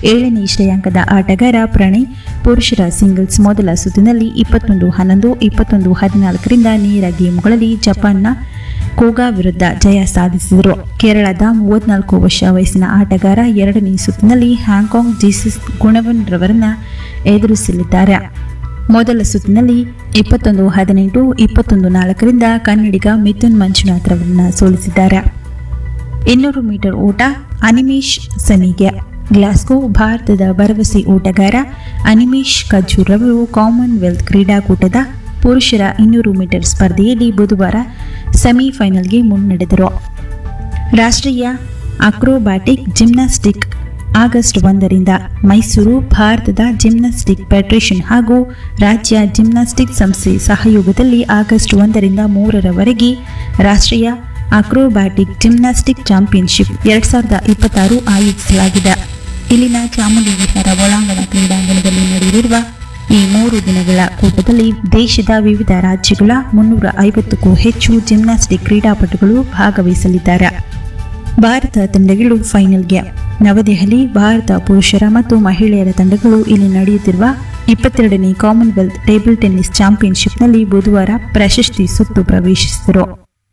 ಏಳನೇ ಶ್ರೇಯಾಂಕದ ಆಟಗಾರ ಪ್ರಣಯ್ ಪುರುಷರ ಸಿಂಗಲ್ಸ್ ಮೊದಲ ಸುತ್ತಿನಲ್ಲಿ ಇಪ್ಪತ್ತೊಂದು ಹನ್ನೊಂದು ಇಪ್ಪತ್ತೊಂದು ಹದಿನಾಲ್ಕರಿಂದ ನೇರ ಗೇಮ್ಗಳಲ್ಲಿ ಜಪಾನ್ನ ಕೋಗಾ ವಿರುದ್ಧ ಜಯ ಸಾಧಿಸಿದರು ಕೇರಳದ ಮೂವತ್ನಾಲ್ಕು ವರ್ಷ ವಯಸ್ಸಿನ ಆಟಗಾರ ಎರಡನೇ ಸುತ್ತಿನಲ್ಲಿ ಹಾಂಕಾಂಗ್ ಜೀಸಸ್ ಗುಣವನ್ ರವರನ್ನ ಎದುರಿಸಲಿದ್ದಾರೆ ಮೊದಲ ಸುತ್ತಿನಲ್ಲಿ ಇಪ್ಪತ್ತೊಂದು ಹದಿನೆಂಟು ಇಪ್ಪತ್ತೊಂದು ನಾಲ್ಕರಿಂದ ಕನ್ನಡಿಗ ಮಿಥುನ್ ಮಂಜುನಾಥ್ ರವರನ್ನ ಸೋಲಿಸಿದ್ದಾರೆ ಇನ್ನೂರು ಮೀಟರ್ ಓಟ ಅನಿಮೇಶ್ ಸನಿಗೆ ಗ್ಲಾಸ್ಗೋ ಭಾರತದ ಭರವಸೆ ಓಟಗಾರ ಅನಿಮೇಶ್ ಕಜೂರ್ ರವರು ಕಾಮನ್ವೆಲ್ತ್ ಕ್ರೀಡಾಕೂಟದ ಪುರುಷರ ಇನ್ನೂರು ಮೀಟರ್ ಸ್ಪರ್ಧೆಯಲ್ಲಿ ಬುಧವಾರ ಸೆಮಿಫೈನಲ್ಗೆ ಮುನ್ನಡೆದರು ರಾಷ್ಟ್ರೀಯ ಅಕ್ರೋಬ್ಯಾಟಿಕ್ ಜಿಮ್ನಾಸ್ಟಿಕ್ ಆಗಸ್ಟ್ ಒಂದರಿಂದ ಮೈಸೂರು ಭಾರತದ ಜಿಮ್ನಾಸ್ಟಿಕ್ ಫೆಡರೇಷನ್ ಹಾಗೂ ರಾಜ್ಯ ಜಿಮ್ನಾಸ್ಟಿಕ್ ಸಂಸ್ಥೆ ಸಹಯೋಗದಲ್ಲಿ ಆಗಸ್ಟ್ ಒಂದರಿಂದ ಮೂರರವರೆಗೆ ರಾಷ್ಟ್ರೀಯ ಅಕ್ರೋಬ್ಯಾಟಿಕ್ ಜಿಮ್ನಾಸ್ಟಿಕ್ ಚಾಂಪಿಯನ್ಶಿಪ್ ಎರಡ್ ಸಾವಿರದ ಇಪ್ಪತ್ತಾರು ಆಯೋಜಿಸಲಾಗಿದೆ ಇಲ್ಲಿನ ಚಾಮುಂಡಿ ವಿಹಾರ ಒಳಾಂಗಣ ಕ್ರೀಡಾಂಗಣದಲ್ಲಿ ನಡೆಯಲಿರುವ ಈ ಮೂರು ದಿನಗಳ ಕೂಟದಲ್ಲಿ ದೇಶದ ವಿವಿಧ ರಾಜ್ಯಗಳ ಮುನ್ನೂರ ಐವತ್ತಕ್ಕೂ ಹೆಚ್ಚು ಜಿಮ್ನಾಸ್ಟಿಕ್ ಕ್ರೀಡಾಪಟುಗಳು ಭಾಗವಹಿಸಲಿದ್ದಾರೆ ಭಾರತ ತಂಡಗಳು ಫೈನಲ್ಗೆ ನವದೆಹಲಿ ಭಾರತ ಪುರುಷರ ಮತ್ತು ಮಹಿಳೆಯರ ತಂಡಗಳು ಇಲ್ಲಿ ನಡೆಯುತ್ತಿರುವ ಇಪ್ಪತ್ತೆರಡನೇ ಕಾಮನ್ವೆಲ್ತ್ ಟೇಬಲ್ ಟೆನ್ನಿಸ್ ಚಾಂಪಿಯನ್ಶಿಪ್ನಲ್ಲಿ ಬುಧವಾರ ಪ್ರಶಸ್ತಿ ಸುತ್ತು ಪ್ರವೇಶಿಸಿದರು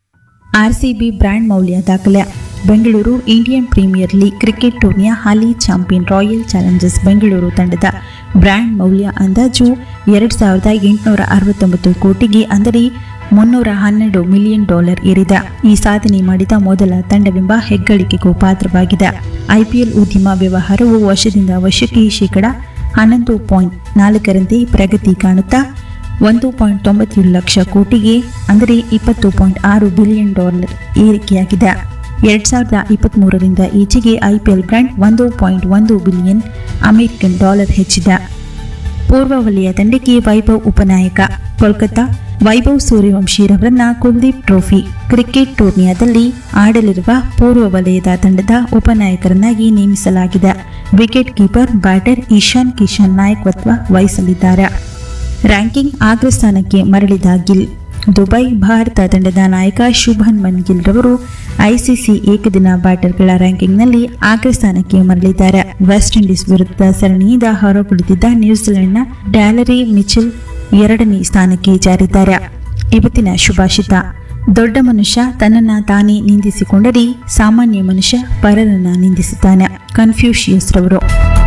ಆರ್ಸಿಬಿ ಬ್ರ್ಯಾಂಡ್ ಮೌಲ್ಯ ದಾಖಲೆ Bengaluru Indian premier league cricket ಟೂರ್ನಿಯ ಹಾಲಿ ಚಾಂಪಿಯನ್ ರಾಯಲ್ ಚಾಲೆಂಜರ್ಸ್ ಬೆಂಗಳೂರು ತಂಡದ ಬ್ರ್ಯಾಂಡ್ ಮೌಲ್ಯ ಅಂದಾಜು ಎರಡು ಸಾವಿರದ ಎಂಟುನೂರ ಅರವತ್ತೊಂಬತ್ತು ಕೋಟಿಗೆ ಅಂದರೆ ಮುನ್ನೂರ ಹನ್ನೆರಡು ಮಿಲಿಯನ್ ಡಾಲರ್ ಏರಿದೆ ಈ ಸಾಧನೆ ಮಾಡಿದ ಮೊದಲ ತಂಡವೆಂಬ ಹೆಗ್ಗಳಿಕೆಗೂ ಪಾತ್ರವಾಗಿದೆ ಐಪಿಎಲ್ ಉದ್ಯಮ ವ್ಯವಹಾರವು ವರ್ಷದಿಂದ ವರ್ಷಕ್ಕೆ ಶೇಕಡ ಹನ್ನೊಂದು ಪಾಯಿಂಟ್ ನಾಲ್ಕರಂತೆ ಪ್ರಗತಿ ಕಾಣುತ್ತಾ ಒಂದು ಪಾಯಿಂಟ್ ತೊಂಬತ್ತೇಳು ಲಕ್ಷ ಕೋಟಿಗೆ ಅಂದರೆ ಇಪ್ಪತ್ತು ಪಾಯಿಂಟ್ ಆರು ಬಿಲಿಯನ್ ಡಾಲರ್ ಏರಿಕೆಯಾಗಿದೆ ಎರಡ್ ಸಾವಿರದ ಇಪ್ಪತ್ತ್ಮೂರರಿಂದ ಈಚೆಗೆ ಐಪಿಎಲ್ ಬ್ರ್ಯಾಂಡ್ ಒಂದು ಪಾಯಿಂಟ್ ಒಂದು ಬಿಲಿಯನ್ ಅಮೆರಿಕನ್ ಡಾಲರ್ ಹೆಚ್ಚಿದೆ ಪೂರ್ವ ವಲಯ ತಂಡಕ್ಕೆ ವೈಭವ್ ಉಪನಾಯಕ ಕೋಲ್ಕತ್ತಾ ವೈಭವ್ ಸೂರ್ಯವಂಶಿರವರನ್ನ ಕುಲ್ದೀಪ್ ಟ್ರೋಫಿ ಕ್ರಿಕೆಟ್ ಟೂರ್ನಿಯಾದಲ್ಲಿ ಆಡಲಿರುವ ಪೂರ್ವ ವಲಯದ ತಂಡದ ಉಪನಾಯಕರನ್ನಾಗಿ ನೇಮಿಸಲಾಗಿದೆ wicket keeper batter Ishan Kishan ನಾಯಕತ್ವ ವಹಿಸಲಿದ್ದಾರೆ ರ್ಯಾಂಕಿಂಗ್ ಅಗ್ರಸ್ಥಾನಕ್ಕೆ ಮರಳಿದ ಗಿಲ್ ದುಬೈ ಭಾರತ ತಂಡದ ನಾಯಕ ಶುಭನ್ ಮನ್ ಗಿಲ್ ರವರು ಐಸಿಸಿ ಏಕದಿನ ಬ್ಯಾಟರ್ಗಳ ರ್ಯಾಂಕಿಂಗ್ನಲ್ಲಿ ಅಗ್ರಸ್ಥಾನಕ್ಕೆ ಮರಳಿದ್ದಾರೆ ವೆಸ್ಟ್ ಇಂಡೀಸ್ ವಿರುದ್ಧ ಸರಣಿಯಿಂದ ಹೊರಗುಳಿದಿದ್ದ ನ್ಯೂಜಿಲೆಂಡ್ನ ಡ್ಯಾಲರಿ ಮಿಚೆಲ್ ಎರಡನೇ ಸ್ಥಾನಕ್ಕೆ ಜಾರಿದ್ದಾರೆ ಇವತ್ತಿನ ಶುಭಾಷಿತ ದೊಡ್ಡ ಮನುಷ್ಯ ತನ್ನನ್ನ ತಾನೇ ನಿಂದಿಸಿಕೊಂಡರೆ ಸಾಮಾನ್ಯ ಮನುಷ್ಯ ಪರರನ್ನ ನಿಂದಿಸುತ್ತಾನೆ ಕನ್ಫ್ಯೂಷಿಯಸ್ ರವರು